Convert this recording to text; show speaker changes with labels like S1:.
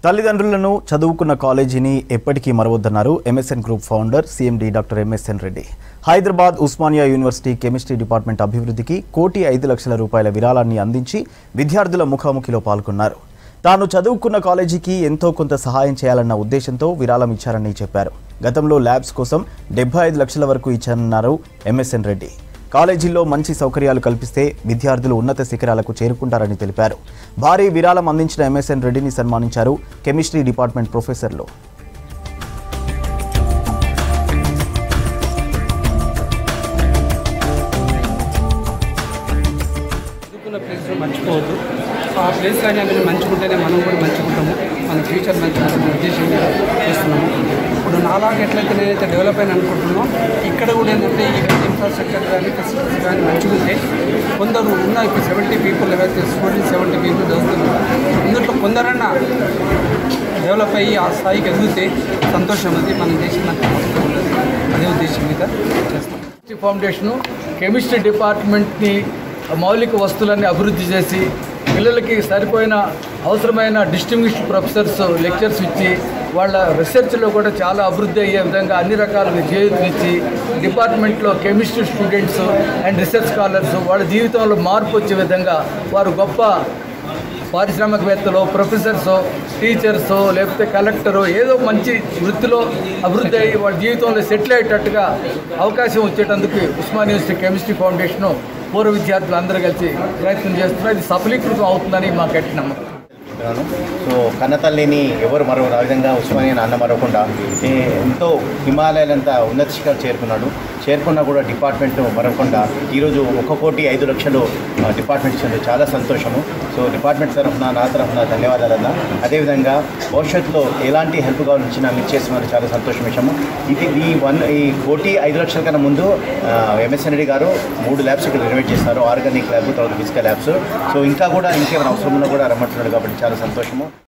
S1: తల్లిదండ్రులను చదువుకున్న కాలేజీని ఎప్పటికీ మరవద్దన్నారు MSN group founder CMD doctor MSN Reddy Hyderabad Osmania university chemistry department అభివృద్ధికి కోటి ఐదు లక్షల రూపాయల విరాళాన్ని అందించి విద్యార్థుల ముఖాముఖిలో పాల్గొన్నారు తాను చదువుకున్న కాలేజీకి ఎంతో కొంత సహాయం చేయాలన్న ఉద్దేశంతో విరాళం ఇచ్చారని చెప్పారు గతంలో ల్యాబ్స్ కోసం డెబ్బై ఐదు లక్షల వరకు ఇచ్చారన్నారు ఎంఎస్ఎన్ రెడ్డి కాలేజీల్లో మంచి సౌకర్యాలు కల్పిస్తే విద్యార్థులు ఉన్నత శిఖరాలకు చేరుకుంటారని తెలిపారు భారీ విరాళం అందించిన ఎంఎస్ఎన్ రెడ్డిని సన్మానించారు కెమిస్ట్రీ డిపార్ట్మెంట్ ప్రొఫెసర్లు
S2: చదువుకున్న ప్లేస్ మర్చిపోవద్దు ఆ ప్లేస్ కానీ అవి మంచుకుంటేనే మనం కూడా మంచుకుంటాము మన ఫ్యూచర్ మంచుకుంటాము ఉద్దేశంగా చేస్తున్నాము ఇప్పుడు నాలాగా ఎట్లయితే నేనైతే డెవలప్ అయిన అనుకుంటున్నానో ఇక్కడ కూడా ఏంటంటే ఈ హెల్త్ ఇన్ఫ్రాస్ట్రక్చర్ కానీ ఫెసిలిటీస్ కానీ మంచిగుంటే కొందరు ఉన్న ఇప్పుడు సెవెంటీ పీపుల్ ఎవరైతే స్టూడెంట్స్ సెవెంటీ పీపుల్ చదువుతున్నారు ఇందులో కొందరన్నా డెవలప్ అయ్యి ఆ స్థాయికి ఎదిగితే సంతోషం అది మనం చేసినంత అదే ఉద్దేశం మీద చేస్తాం
S3: కెమిస్ట్రీ ఫౌండేషను కెమిస్ట్రీ డిపార్ట్మెంట్ని మౌలిక వస్తువులన్నీ అభివృద్ధి చేసి పిల్లలకి సరిపోయిన అవసరమైన డిస్టింగ్విష్డ్ ప్రొఫెసర్స్ లెక్చర్స్ ఇచ్చి వాళ్ళ రీసెర్చ్లో కూడా చాలా అభివృద్ధి అయ్యే విధంగా అన్ని రకాలుగా చేయూతులు ఇచ్చి డిపార్ట్మెంట్లో chemistry students and research scholars వాళ్ళ జీవితంలో మార్పు వచ్చే విధంగా వారు గొప్ప పారిశ్రామికవేత్తలు ప్రొఫెసర్స్ టీచర్స్ లేకపోతే కలెక్టరు ఏదో మంచి వృత్తిలో అభివృద్ధి అయ్యి వాళ్ళ జీవితంలో సెటిల్ అయ్యేటట్టుగా అవకాశం వచ్చేటందుకు ఉస్మాన్ యూనివర్సిటీ కెమిస్ట్రీ ఫౌండేషను పూర్వ విద్యార్థులు అందరూ కలిసి ప్రయత్నం చేస్తున్నారు ఇది సఫలీకృతం అవుతుందని మా గట్టి నమ్మకం
S4: చెప్తున్నాను సో కన్నతల్లిని ఎవరు మరవరు ఆ విధంగా ఉస్మానియా అన్న మరవకుండా ఏ ఎంతో హిమాలయాలంతా ఉన్నత శిఖరం చేరుకున్నాడు చేరుకున్నా కూడా డిపార్ట్మెంట్ మరవకుండా ఈరోజు ఒక కోటి ఐదు లక్షలు ఆ, డిపార్ట్మెంట్ ఇచ్చింది చాలా సంతోషము సో డిపార్ట్మెంట్ తరఫున నా తరఫున ధన్యవాదాలన్న అదేవిధంగా భవిష్యత్తులో ఎలాంటి హెల్ప్ కావాలని నాకు ఇచ్చేస్తున్నారు చాలా సంతోషం విషయము ఇది ఈ వన్ ఈ కోటి ఐదు లక్షల కన్నా ముందు ఎంఎస్ఎన్ రెడ్డి గారు మూడు ల్యాబ్స్ ఇక్కడ రినోవేట్ చేస్తారు ఆర్గానిక్ ల్యాబ్ తర్వాత ఫిజికల్ ల్యాబ్స్ సో ఇంకా కూడా ఇంకేమైనా అవసరం ఉన్నా కూడా రమ్మంటున్నాడు కాబట్టి చాలా సంతోషము